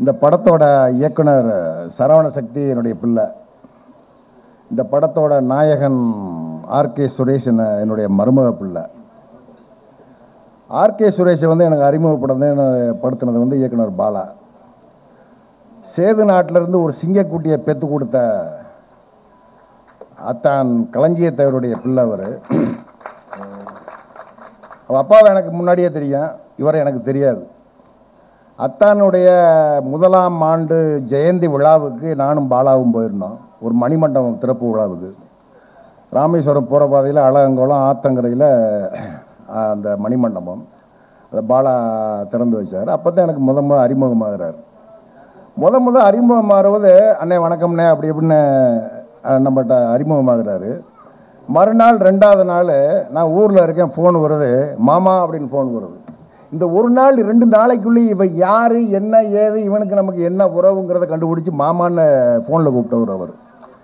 இந்த படத்தோட இயக்குனர் சரவண சக்தி என்னுடைய பிள்ளை இந்த படத்தோட நாயகன் ஆர்கே சுரேஷ் என்ன- என்னுடைய மருமக பிள்ளை ஆர்கே சுரேஷை வந்து எனக்கு அறிமுகப்படுத்த படுத்தினது வந்து இயக்குனர் பாலா சேது நாட்டிலிருந்து ஒரு சிங்கக்குட்டியை பெற்று கொடுத்த அத்தான் களஞ்சியத்தவருடைய பிள்ளை அவர் அவள் அப்பாவை எனக்கு முன்னாடியே தெரியும் இவரை எனக்கு தெரியாது அத்தானுடைய முதலாம் ஆண்டு ஜெயந்தி விழாவுக்கு நானும் பாலாவும் போயிருந்தோம் ஒரு மணிமண்டபம் திறப்பு விழாவுக்கு ராமேஸ்வரம் போகிற பாதையில் அழகங்குளம் ஆத்தங்கரையில் அந்த மணிமண்டபம் அதை பாலா திறந்து வச்சார் அப்போ தான் எனக்கு முத முத அறிமுகமாகிறார் முத முத அறிமுகமாகிறது அண்ணே வணக்கம்ண்ணே அப்படி இப்படின்னு அஹ், நம்மகிட்ட அறிமுகமாகிறாரு மறுநாள் ரெண்டாவது நாள் நான் ஊரில் இருக்கேன் ஃபோன் வருது மாமா அப்படின்னு ஃபோன் வருது இந்த ஒரு நாள் ரெண்டு நாளைக்குள்ளே இவன் யார் என்ன ஏது இவனுக்கு நமக்கு என்ன உறவுங்கிறத கண்டுபிடிச்சி மாமான்னு ஃபோனில் கூப்பிட்டவர் அவர்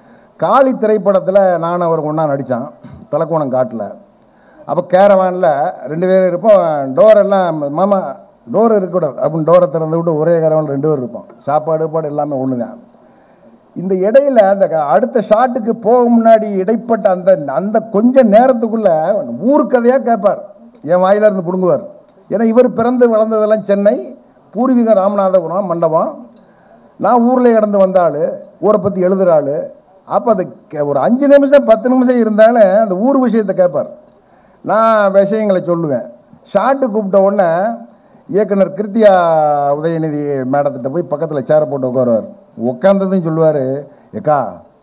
காளி திரைப்படத்தில் நான் அவர் ஒன்றா நடித்தான் தலக்கோணம் காட்டில் அப்போ கேரவானில் ரெண்டு பேர் இருப்போம் டோர் எல்லாம் மாமா டோர் இருக்கக்கூடாது அப்படின்னு டோரை திறந்து விட்டு ஒரே கேரவானில் ரெண்டு பேர் இருப்போம் சாப்பாடு பாடு எல்லாமே ஒன்று தான் இந்த இடையில அந்த க- அடுத்த ஷாட்டுக்கு போக முன்னாடி இடைப்பட்ட அந்த அந்த கொஞ்ச நேரத்துக்குள்ள ஊர் கதையாக கேட்பார் என் வாயில இருந்து பிடுங்குவார் ஏன்னா இவர் பிறந்து வளர்ந்ததெல்லாம் சென்னை பூர்வீகம் ராமநாதபுரம் மண்டபம் நான் ஊரில் இடந்து வந்த ஆள் ஊரை பற்றி எழுதுகிற ஆள் அப்போ அது கே- ஒரு அஞ்சு நிமிஷம் பத்து நிமிஷம் இருந்தாலும் அந்த ஊர் விஷயத்தை கேட்பார் நான் விஷயங்களை சொல்லுவேன் ஷாட்டு கூப்பிட்ட உடனே இயக்குனர் கிருத்தியா உதயநிதி மேடத்திட்ட போய் பக்கத்தில் சேர போட்டு உட்காருவார் உட்காந்ததும் சொல்லுவார் ஏக்கா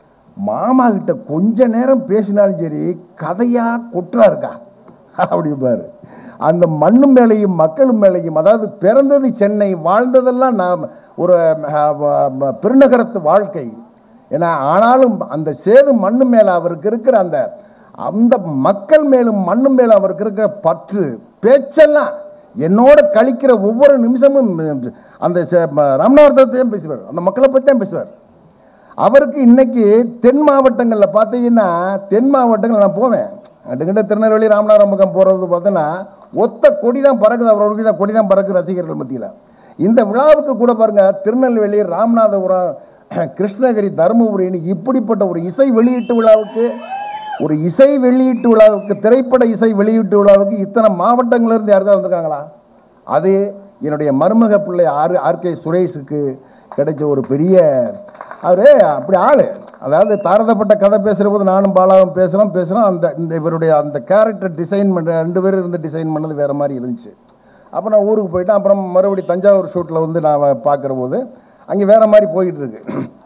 மாமா கிட்ட கொஞ்ச நேரம் பேசினாலும் சரி கதையா கொற்றா இருக்கா அப்படிம்பாரு அந்த மண்ணு மேலையும் மக்களும் மேலையும் அதாவது பிறந்தது சென்னை வாழ்ந்ததெல்லாம் நாம் ஒரு அஹ், வ- வ- பெருநகரத்து வாழ்க்கை ஏன்னா ஆனாலும் அந்த சேது மண்ணு மேலே அவருக்கு இருக்கிற அந்த அந்த மக்கள் மேலும் மண்ணு மேல அவருக்கு இருக்கிற பற்று பேச்செல்லாம் என்னோட கழிக்கிற ஒவ்வொரு நிமிஷமும் அந்த சே- ம- ராமநாதத்தையும் பேசுவார் அந்த மக்களை பற்றி தான் பேசுவார் அவருக்கு இன்னைக்கு தென் மாவட்டங்களில் பார்த்தீங்கன்னா தென் மாவட்டங்கள் நான் போவேன் கிட்ட திருநெல்வேலி ராமநாதபுரம் பக்கம் போகிறது பார்த்தோன்னா ஒத்த கொடி தான் பறக்குது அவருக்கு தான் கொடி தான் பறக்குது ரசிகர்கள் மத்தியில் இந்த விழாவுக்கு கூட பாருங்க திருநெல்வேலி ராமநாதபுரம் கிருஷ்ணகிரி தருமபுரின்னு இப்படிப்பட்ட ஒரு இசை வெளியீட்டு விழாவுக்கு ஒரு இசை வெளியீட்டு விழாவுக்கு திரைப்பட இசை வெளியீட்டு விழாவுக்கு இத்தனை மாவட்டங்கள்ல இருந்து யாருக்காவது வந்திருக்காங்களா அது என்னுடைய மருமக பிள்ளை ஆர் ஆர்கே சுரேஷுக்கு கிடைச்ச ஒரு பெரிய அவரு அப்படி ஆளு அதாவது தாரதப்பட்ட கதை பேசுகிற போது நானும் பாலாவும் பேசுகிறோம் பேசுகிறோம் அந்த இந்த இவருடைய அந்த கேரக்டர் டிசைன் பண்ண ரெண்டு பேரும் இருந்து டிசைன் பண்ணது வேறு மாதிரி இருந்துச்சு அப்போ நான் ஊருக்கு போயிட்டேன் அப்புறம் மறுபடி தஞ்சாவூர் ஷூட்டில் வந்து நான் பார்க்குற போது அங்கே வேறு மாதிரி போயிட்டு இருக்கு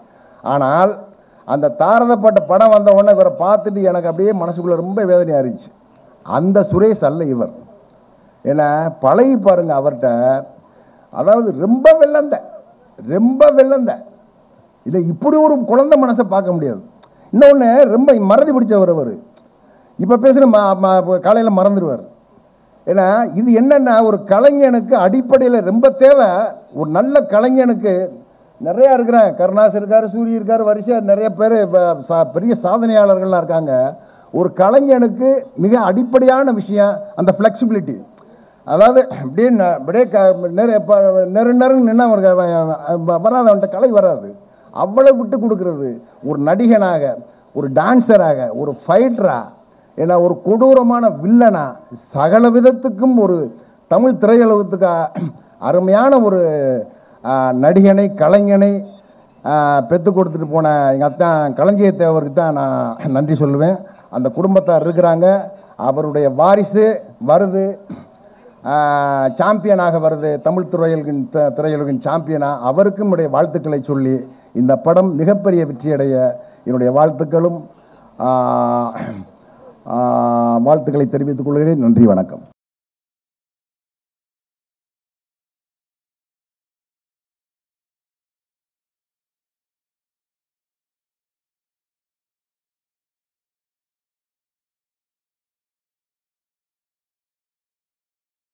ஆனால் அந்த தாரதப்பட்ட படம் வந்த உடனே இவரை பார்த்துட்டு எனக்கு அப்படியே மனசுக்குள்ளே ரொம்ப வேதனையாக இருந்துச்சு அந்த சுரேஷ் அல்ல இவர் ஏன்னா பழகி பாருங்க அவர்கிட்ட அதாவது ரொம்ப வெள்ளந்த ரொம்ப வெள்ளந்த இல்லை இப்படி ஒரு குழந்தை மனசை பார்க்க முடியாது இன்னொன்று ரொம்ப மறதி பிடிச்சவர் அவர் இப்போ பேசுகிற காலையில் மறந்துடுவார் ஏன்னா இது என்னன்னா ஒரு கலைஞனுக்கு அடிப்படையில் ரொம்ப தேவை ஒரு நல்ல கலைஞனுக்கு நிறையா இருக்கிறாங்க கருணாஸ் இருக்கார் சூரிய இருக்கார் வரிசையாக நிறைய பேர் பெரிய சாதனையாளர்கள்லாம் இருக்காங்க ஒரு கலைஞனுக்கு மிக அடிப்படையான விஷயம் அந்த ஃப்ளெக்சிபிலிட்டி அதாவது அப்படியே ந- அப்படியே க நெரு இப்போ நெரு நெருன்னு நின்று அவருக்கு வ- வராது அவன்கிட்ட கலை வராது அவ்வளவு விட்டு கொடுக்கறது ஒரு நடிகனாக ஒரு டான்ஸராக ஒரு ஃபைட்டரா ஏன்னா ஒரு கொடூரமான வில்லனா சகல விதத்துக்கும் ஒரு தமிழ் திரையுலகத்துக்கு அருமையான ஒரு ஆ, நடிகனை கலைஞனை பெற்று கொடுத்துட்டு போன எங்கள் அத்தான் களஞ்சியத்தேவருக்கு தான் நான் நன்றி சொல்லுவேன் அந்த குடும்பத்தார் இருக்கிறாங்க அவருடைய வாரிசு வருது சாம்பியனாக வருது தமிழ் திரையுலகின் த- திரையுலகின் சாம்பியனாக அவருக்கும் என்னுடைய வாழ்த்துக்களை சொல்லி இந்த படம் மிகப்பெரிய வெற்றியடைய என்னுடைய வாழ்த்துக்களும் ஆ, ஆ, வாழ்த்துக்களை தெரிவித்துக் கொள்கிறேன் நன்றி வணக்கம்